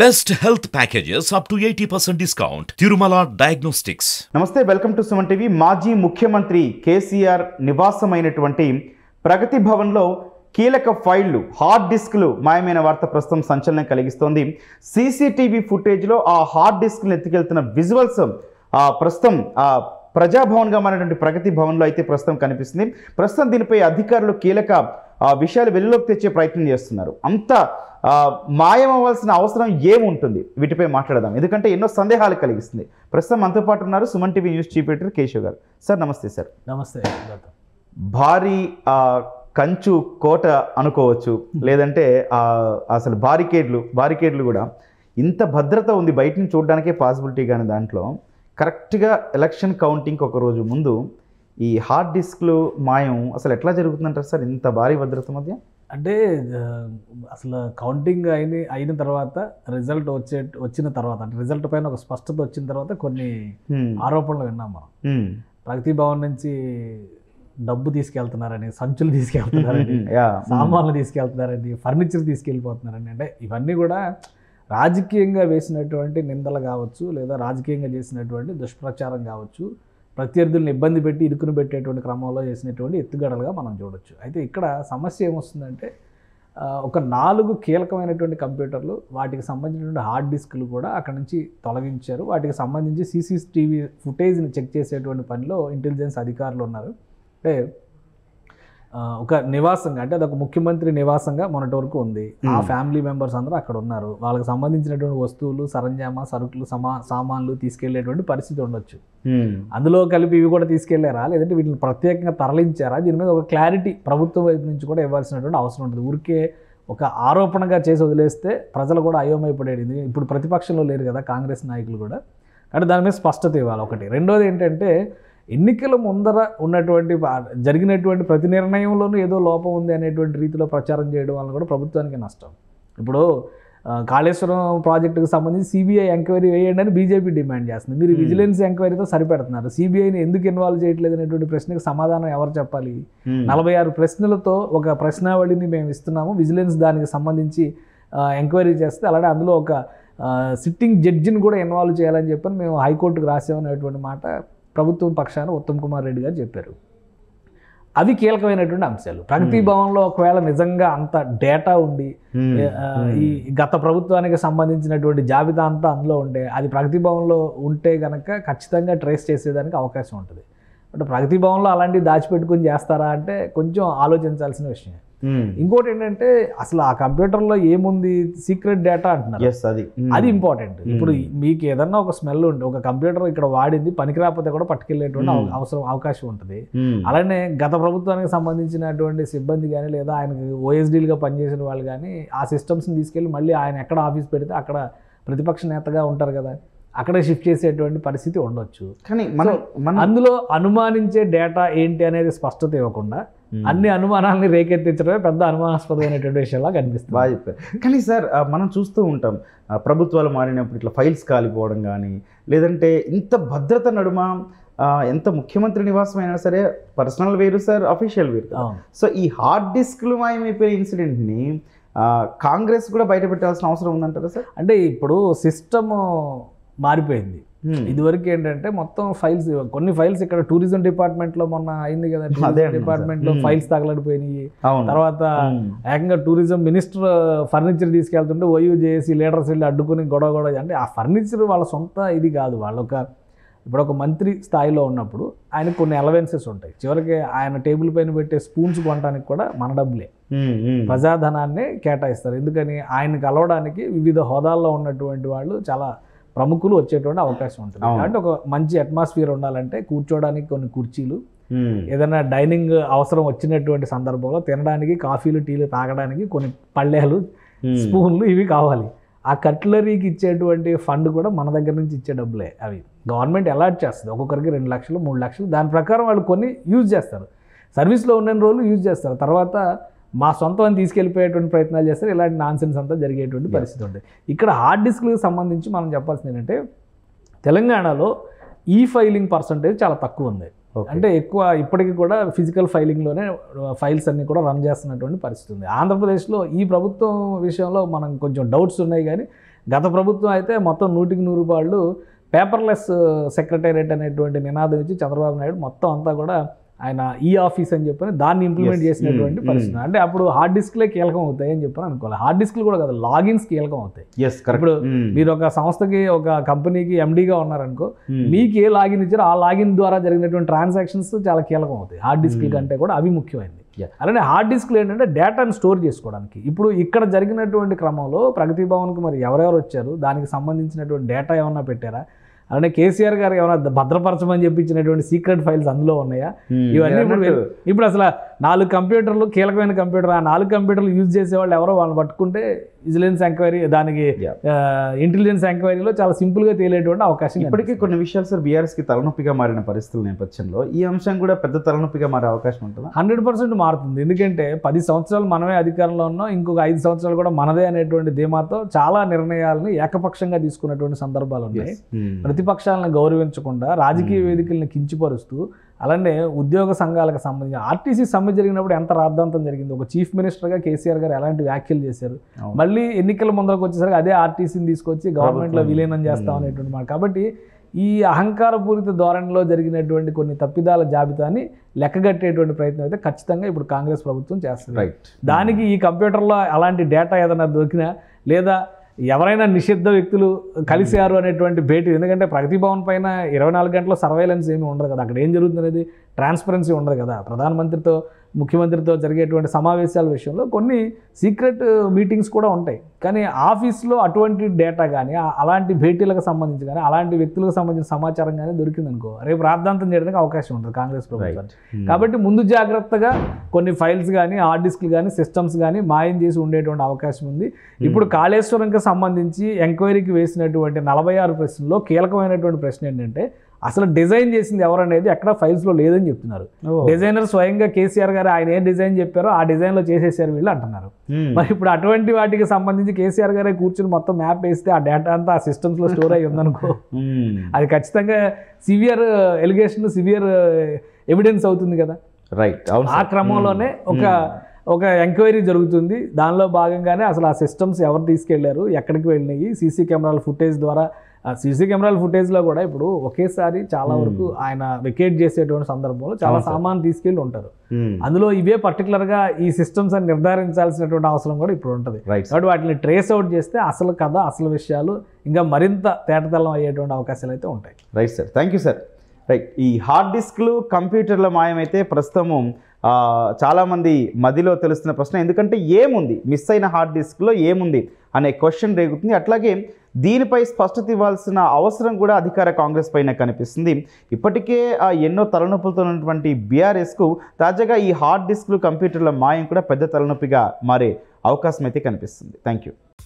Best health packages up to 80% discount. Tirumala Diagnostics. నమస్తే welcome to Suman TV మాజీ ముఖ్యమంత్రి కేసీఆర్ నివాసమైనటువంటి ప్రగతి భవన్లో కీలక ఫైళ్లు హార్డ్ డిస్క్లు మాయమైన వార్త ప్రస్తుతం సంచలనం కలిగిస్తోంది సీసీటీవీ ఫుటేజ్లో ఆ హార్డ్ డిస్క్లు ఎత్తుకెళ్తున్న విజువల్స్ ఆ ప్రస్తుతం ఆ ప్రజాభవన్గా మారినటువంటి ప్రగతి భవన్లో అయితే ప్రస్తుతం కనిపిస్తుంది ప్రస్తుతం దీనిపై అధికారులు కీలక ఆ, విషయాలు వెలుగులోకి తెచ్చే ప్రయత్నం చేస్తున్నారు అంత ఆ, మాయమవ్వాల్సిన అవసరం ఏముంటుంది వీటిపై మాట్లాడదాం ఎందుకంటే ఎన్నో సందేహాలు కలిగిస్తుంది ప్రస్తుతం మనతో పాటు ఉన్నారు Suman TV news chief editor Keshav garu sir నమస్తే సార్ నమస్తే గౌతమ్ భారీ ఆ, కంచు కోట అనుకోవచ్చు లేదంటే ఆ, అసలు బారికేడ్లు బారికేడ్లు కూడా ఇంత భద్రత ఉంది బయట నుంచి చూడడానికే పాసిబిలిటీ కానీ దాంట్లో కరెక్ట్గా ఎలక్షన్ కౌంటింగ్కి ఒక రోజు ముందు ఈ హార్డ్ డిస్క్లు మాయం అసలు ఎట్లా జరుగుతుందంటారు సార్ ఇంత భారీ భద్రత మధ్య అంటే ఆ, అసలు కౌంటింగ్ అయిన అయిన తర్వాత రిజల్ట్ వచ్చే వచ్చిన తర్వాత అంటే రిజల్ట్ పైన ఒక స్పష్టత వచ్చిన తర్వాత కొన్ని హ్మ్. ఆరోపణలు విన్నాం మనం హ్మ్. ప్రగతి భవన్ నుంచి డబ్బు తీసుకెళ్తున్నారని సంచులు తీసుకెళ్తున్నారని యా. సామాన్లు తీసుకెళ్తున్నారని ఫర్నిచర్ తీసుకెళ్ళిపోతున్నారని అంటే ఇవన్నీ కూడా రాజకీయంగా వేసినటువంటి నిందలు కావచ్చు లేదా రాజకీయంగా చేసినటువంటి దుష్ప్రచారం కావచ్చు ప్రత్యర్థులను ఇబ్బంది పెట్టి ఇరుకును పెట్టేటువంటి క్రమంలో చేసినటువంటి ఎత్తుగడలుగా మనం చూడొచ్చు అయితే ఇక్కడ సమస్య ఏమొస్తుందంటే ఆ, ఒక నాలుగు కీలకమైనటువంటి కంప్యూటర్లు వాటికి సంబంధించినటువంటి హార్డ్ డిస్క్లు కూడా అక్కడ నుంచి తొలగించారు వాటికి సంబంధించి సీసీటీవీ ఫుటేజ్ని చెక్ చేసేటువంటి పనిలో ఇంటెలిజెన్స్ అధికారులు ఉన్నారు అంటే ఆ, ఒక నివాసంగా అంటే అది ఒక ముఖ్యమంత్రి నివాసంగా మొన్నటి వరకు ఉంది ఆ Hmm. ఫ్యామిలీ మెంబర్స్ అందరూ అక్కడ ఉన్నారు వాళ్ళకి సంబంధించినటువంటి వస్తువులు సరంజామా సరుకులు సమా సామాన్లు తీసుకెళ్లేటువంటి పరిస్థితి ఉండొచ్చు హ్మ్. అందులో కలిపి ఇవి కూడా తీసుకెళ్లారా లేదంటే వీటిని ప్రత్యేకంగా తరలించారా దీని మీద ఒక క్లారిటీ ప్రభుత్వం వైపు నుంచి కూడా ఇవ్వాల్సినటువంటి అవసరం ఉంటుంది ఊరికే ఒక ఆరోపణగా చేసి వదిలేస్తే ప్రజలు కూడా అయోమయపడేది ఇది ఇప్పుడు ప్రతిపక్షంలో లేరు కదా కాంగ్రెస్ నాయకులు కూడా కాబట్టి దాని మీద స్పష్టత ఇవ్వాలి ఒకటి రెండోది ఏంటంటే ఎన్నికల ముందర ఉన్నటువంటి బా- జరిగినటువంటి ప్రతి నిర్ణయంలోనూ ఏదో లోపం ఉంది అనేటువంటి రీతిలో ప్రచారం చేయడం వల్ల కూడా ప్రభుత్వానికి నష్టం ఇప్పుడు ఆ, కాళేశ్వరం ప్రాజెక్టుకు సంబంధించి సిబిఐ ఎంక్వైరీ వేయండి అని బీజేపీ డిమాండ్ చేస్తుంది మీరు విజిలెన్స్ ఎంక్వైరీతో సరిపెడుతున్నారు సిబిఐని ఎందుకు ఇన్వాల్వ్ చేయట్లేదు అనేటువంటి ప్రశ్నకు సమాధానం ఎవరు చెప్పాలి హ్మ్. నలభై ఆరు ప్రశ్నలతో ఒక ప్రశ్నావళిని మేము ఇస్తున్నాము విజిలెన్స్ దానికి సంబంధించి ఎంక్వైరీ చేస్తే అలాగే అందులో ఒక సిట్టింగ్ జడ్జిని కూడా ఇన్వాల్వ్ చేయాలని చెప్పని మేము హైకోర్టుకు రాసామనేటువంటి మాట ప్రభుత్వం పక్షాన ఉత్తమ్ కుమార్ రెడ్డి గారు చెప్పారు అవి కీలకమైనటువంటి అంశాలు ప్రగతి భవన్లో ఒకవేళ నిజంగా అంత డేటా ఉండి హ్మ్. ఆ, ఈ గత ప్రభుత్వానికి సంబంధించినటువంటి జాబితా అంతా అందులో ఉంటే అది ప్రగతి భవన్లో ఉంటే కనుక ఖచ్చితంగా ట్రేస్ చేసేదానికి అవకాశం ఉంటుంది బట్ ప్రగతి భవన్లో అలాంటివి దాచిపెట్టుకుని చేస్తారా అంటే కొంచెం ఆలోచించాల్సిన విషయం హ్మ్. ఇంకోటి ఏంటంటే అసలు ఆ కంప్యూటర్లో ఏముంది సీక్రెట్ డేటా అంటున్నారు ఎస్ అది హ్మ్. అది ఇంపార్టెంట్ ఇప్పుడు మీకు ఏదన్నా ఒక స్మెల్ ఉంటే ఒక కంప్యూటర్ ఇక్కడ వాడింది పనికిరాకపోతే కూడా పట్టుకెళ్ళేటువంటి అవ- అవసరం అవకాశం ఉంటుంది హ్మ్. అలానే గత ప్రభుత్వానికి సంబంధించినటువంటి సిబ్బంది కానీ లేదా ఆయనకి ఓఎస్డీలుగా పనిచేసిన వాళ్ళు కానీ ఆ సిస్టమ్స్ని తీసుకెళ్ళి మళ్ళీ ఆయన ఎక్కడ ఆఫీస్ పెడితే అక్కడ ప్రతిపక్ష నేతగా ఉంటారు కదా అక్కడే షిఫ్ట్ చేసేటువంటి పరిస్థితి ఉండొచ్చు కానీ మనం మనం అందులో అనుమానించే డేటా ఏంటి అనేది స్పష్టత ఇవ్వకుండా అన్ని అనుమానాలని రేకెత్తించడమే పెద్ద అనుమానాస్పదమైనటువంటి విషయంలా కనిపిస్తుంది బాగా చెప్పారు కానీ సార్ ఆ, మనం చూస్తూ ఉంటాం ఆ, ప్రభుత్వాలు మారినప్పుడు ఇట్లా ఫైల్స్ కాలిపోవడం కానీ లేదంటే ఇంత భద్రత నడుమ ఆ, ఎంత ముఖ్యమంత్రి నివాసం అయినా సరే పర్సనల్ వేరు సార్ అఫీషియల్ వేరు కదా. అవును సో ఈ హార్డ్ డిస్క్లు మాయమైపోయిన ఇన్సిడెంట్ని ఆ, కాంగ్రెస్ కూడా బయట పెట్టాల్సిన అవసరం ఉందంటారా సార్ అంటే ఇప్పుడు సిస్టమ్ మారిపోయింది హ్మ్. ఇదివరకు ఏంటంటే మొత్తం ఫైల్స్ కొన్ని ఫైల్స్ ఇక్కడ టూరిజం డిపార్ట్మెంట్ లో మొన్న అయింది కదా అదే టూరిజం అంటున్నా డిపార్ట్మెంట్ సార్. లో Hmm. ఫైల్స్ తగలడిపోయినాయి అవును తర్వాత హ్మ్. ఏకంగా టూరిజం మినిస్టర్ ఫర్నిచర్ తీసుకెళ్తుంటే ఓయూ చేసి లీడర్స్ వెళ్ళి అడ్డుకుని గొడవ గొడవ అంటే ఆ ఫర్నిచర్ వాళ్ళ సొంత ఇది కాదు వాళ్ళ ఒక ఇప్పుడు ఒక మంత్రి స్థాయిలో ఉన్నప్పుడు ఆయనకు కొన్ని అలవెన్సెస్ ఉంటాయి చివరికి ఆయన టేబుల్ పైన పెట్టే స్పూన్స్ కొనడానికి కూడా మన డబ్బులే హ్మ్. హ్మ్. ప్రజాధనాన్ని కేటాయిస్తారు ఎందుకని ఆయన కలవడానికి వివిధ హోదాల్లో ఉన్నటువంటి వాళ్ళు చాలా ప్రముఖులు వచ్చేటువంటి అవకాశం ఉంటుంది అవును. కాబట్టి ఒక మంచి అట్మాస్ఫియర్ ఉండాలంటే కూర్చోవడానికి కొన్ని కుర్చీలు హ్మ్. ఏదైనా డైనింగ్ అవసరం వచ్చినటువంటి సందర్భంలో తినడానికి కాఫీలు టీలు తాగడానికి కొన్ని పళ్ళేలు హ్మ్. స్పూన్లు ఇవి కావాలి ఆ కట్లరీకి ఇచ్చేటువంటి ఫండ్ కూడా మన దగ్గర నుంచి ఇచ్చే డబ్బులే అవి గవర్నమెంట్ అలాట్ చేస్తుంది ఒక్కొక్కరికి రెండు లక్షలు మూడు లక్షలు దాని ప్రకారం వాళ్ళు కొన్ని యూజ్ చేస్తారు సర్వీస్లో ఉన్న రోజులు యూజ్ చేస్తారు తర్వాత మా సొంతం అని తీసుకెళ్ళిపోయేటువంటి ప్రయత్నాలు చేస్తారు ఇలాంటి నాన్సెన్స్ అంతా జరిగేటువంటి పరిస్థితి ఉంటుంది ఇక్కడ హార్డ్ డిస్క్లకు సంబంధించి మనం చెప్పాల్సింది ఏంటంటే తెలంగాణలో ఈ ఫైలింగ్ పర్సంటేజ్ చాలా తక్కువ ఉంది Okay. అంటే ఎక్కువ ఇప్పటికీ కూడా ఫిజికల్ ఫైలింగ్లోనే ఫైల్స్ అన్ని కూడా రన్ చేస్తున్నటువంటి పరిస్థితి ఉంది ఆంధ్రప్రదేశ్లో ఈ ప్రభుత్వం విషయంలో మనం కొంచెం డౌట్స్ ఉన్నాయి కానీ గత ప్రభుత్వం అయితే మొత్తం నూటికి నూరు రూపాయలు పేపర్లెస్ సెక్రటేరియట్ అనేటువంటి నినాదం ఇచ్చి చంద్రబాబు నాయుడు మొత్తం అంతా కూడా ఆయన ఈ ఆఫీస్ అని చెప్పని దాన్ని ఇంప్లిమెంట్ Yes. చేసినటువంటి Mm, పరిస్థితి అంటే అప్పుడు హార్డ్ డిస్క్లే కీలకం అవుతాయి అని చెప్పని అనుకోవాలి హార్డ్ డిస్క్లు కూడా కదా లాగిన్స్ కీలకం అవుతాయి ఎస్ కరెక్ట్ ఇప్పుడు మీరు ఒక సంస్థకి ఒక కంపెనీకి ఎండీగా ఉన్నారనుకో Hmm. మీకు ఏ లాగిన్ ఇచ్చారో ఆ లాగిన్ ద్వారా జరిగినటువంటి ట్రాన్సాక్షన్స్ చాలా కీలకం అవుతాయి హార్డ్ డిస్క్ Hmm. కంటే కూడా అవి ముఖ్యమైనది Yeah. అలానే హార్డ్ డిస్క్లు ఏంటంటే డేటాను స్టోర్ చేసుకోవడానికి ఇప్పుడు ఇక్కడ జరిగినటువంటి క్రమంలో ప్రగతి భవన్కి మరి ఎవరెవరు వచ్చారు దానికి సంబంధించినటువంటి డేటా ఏమన్నా పెట్టారా అలానే కేసీఆర్ గారు ఏమైనా భద్రపరచమని చెప్పించినటువంటి సీక్రెట్ ఫైల్స్ అందులో ఉన్నాయా ఇవన్నీ ఇప్పుడు వెల్- ఇప్పుడు అసలు నాలుగు కంప్యూటర్లు కీలకమైన కంప్యూటర్ ఆ నాలుగు కంప్యూటర్లు యూజ్ చేసే వాళ్ళు ఎవరో వాళ్ళని పట్టుకుంటే విజిలెన్స్ ఎంక్వైరీ దానికి Yeah. ఇంటెలిజెన్స్ ఎంక్వైరీలో చాలా సింపుల్గా తేలేటువంటి అవకాశం ఇప్పటికీ కొన్ని విషయాలు సార్ బీఆర్ఎస్ కి తలనొప్పిగా మారిన పరిస్థితుల నేపథ్యంలో ఈ అంశం కూడా పెద్ద తలనొప్పిగా మారే అవకాశం ఉంటుందా హండ్రెడ్ పర్సెంట్ మారుతుంది ఎందుకంటే పది సంవత్సరాలు మనమే అధికారంలో ఉన్నాం ఇంకొక ఐదు సంవత్సరాలు కూడా మనదే అనేటువంటి ధీమాతో చాలా నిర్ణయాలను ఏకపక్షంగా తీసుకున్నటువంటి సందర్భాలు ఉన్నాయి Hmm. ప్రతిపక్షాలను గౌరవించకుండా రాజకీయ వేదికలను కించిపరుస్తూ అలానే ఉద్యోగ సంఘాలకు సంబంధించి ఆర్టీసీ సమ్మె జరిగినప్పుడు ఎంత రాద్ధాంతం జరిగింది ఒక చీఫ్ మినిస్టర్గా కేసీఆర్ గారు ఎలాంటి వ్యాఖ్యలు చేశారు అవును. మళ్ళీ ఎన్నికల ముందరకు వచ్చేసరికి అదే ఆర్టీసీని తీసుకొచ్చి గవర్నమెంట్లో ప్రభుత్వం. విలీనం చేస్తాం Hmm. అనేటువంటి మాట కాబట్టి ఈ అహంకారపూరిత ధోరణిలో జరిగినటువంటి కొన్ని తప్పిదాల జాబితాని లెక్కగట్టేటువంటి ప్రయత్నం అయితే ఖచ్చితంగా ఇప్పుడు కాంగ్రెస్ ప్రభుత్వం చేస్తుంది రైట్ దానికి ఈ కంప్యూటర్లో అలాంటి డేటా ఏదైనా దొరికినా లేదా ఎవరైనా నిషిద్ధ వ్యక్తులు కలిశారు అనేటువంటి భేటీ ఎందుకంటే ప్రగతి భవన్ పైన ఇరవై నాలుగు గంటల సర్వైలెన్స్ ఏమీ ఉండదు కదా అక్కడ ఏం జరుగుతుంది అనేది ట్రాన్స్పరెన్సీ ఉండదు కదా ప్రధానమంత్రితో ముఖ్యమంత్రితో జరిగేటువంటి సమావేశాల విషయంలో కొన్ని సీక్రెట్ మీటింగ్స్ కూడా ఉంటాయి కానీ ఆఫీస్లో అటువంటి డేటా కానీ ఆ- అలాంటి భేటీలకు సంబంధించి కానీ అలాంటి వ్యక్తులకు సంబంధించిన సమాచారం కానీ దొరికిందనుకో రేపు రాద్ధాంతం చేయడానికి అవకాశం ఉంటుంది కాంగ్రెస్ ప్రభుత్వానికి కాబట్టి ముందు జాగ్రత్తగా కొన్ని ఫైల్స్ కానీ హార్డ్ డిస్క్లు కానీ సిస్టమ్స్ కానీ మాయం చేసి ఉండేటువంటి అవకాశం ఉంది ఇప్పుడు కాళేశ్వరంకి సంబంధించి ఎంక్వైరీకి వేసినటువంటి నలభై ఆరు ప్రశ్నలో కీలకమైనటువంటి ప్రశ్న ఏంటంటే అసలు డిజైన్ చేసింది ఎవరనేది ఎక్కడ ఫైల్స్లో లేదని చెప్తున్నారు డిజైనర్ స్వయంగా కేసీఆర్ గారు ఆయన ఏం డిజైన్ చెప్పారో ఆ డిజైన్లో చేసేసారు వీళ్ళు అంటున్నారు మరి ఇప్పుడు అటువంటి వాటికి సంబంధించి కేసీఆర్ గారే కూర్చుని మొత్తం మ్యాప్ వేస్తే ఆ డేటా అంతా ఆ సిస్టమ్స్లో స్టోర్ అయ్యి ఉందనుకో అది ఖచ్చితంగా సివియర్ ఎలిగేషన్ సివియర్ ఎవిడెన్స్ అవుతుంది కదా రైట్ అవును ఆ సార్. క్రమంలోనే ఒక ఒక ఎంక్వైరీ జరుగుతుంది దానిలో భాగంగానే అసలు ఆ సిస్టమ్స్ ఎవరు తీసుకెళ్లారు ఎక్కడికి వెళ్ళినాయి సీసీ కెమెరాల ఫుటేజ్ ద్వారా సీసీ కెమెరాల ఫుటేజ్లో కూడా ఇప్పుడు ఒకేసారి చాలా వరకు ఆయన వెకేట్ చేసేటువంటి సందర్భంలో చాలా అవును సార్. సామాన్ తీసుకెళ్ళి ఉంటారు Hmm. అందులో ఇవే పర్టికులర్గా ఈ సిస్టమ్స్ అని నిర్ధారించాల్సినటువంటి అవసరం కూడా ఇప్పుడు ఉంటుంది రైట్ సార్. కాబట్టి వాటిని ట్రేస్ అవుట్ చేస్తే అసలు కథ అసలు విషయాలు ఇంకా మరింత తేటతెల్లం అయ్యేటువంటి అవకాశాలు అయితే ఉంటాయి right sir thank you sir right ఈ హార్డ్ డిస్క్లు కంప్యూటర్ల మాయమైతే ప్రస్తుతము ఆ, చాలామంది మదిలో తెలుస్తున్న ప్రశ్న ఎందుకంటే ఏముంది మిస్ అయిన హార్డ్ డిస్క్లో ఏముంది అనే క్వశ్చన్ రేగుతుంది అట్లాగే దీనిపై స్పష్టత ఇవ్వాల్సిన అవసరం కూడా అధికార కాంగ్రెస్ పైన కనిపిస్తుంది ఇప్పటికే ఆ ఎన్నో తలనొప్పులతో ఉన్నటువంటి బీఆర్ఎస్కు తాజాగా ఈ హార్డ్ డిస్క్లు కంప్యూటర్ల మాయం కూడా పెద్ద తలనొప్పిగా మారే అవకాశం అయితే కనిపిస్తుంది థ్యాంక్ యూ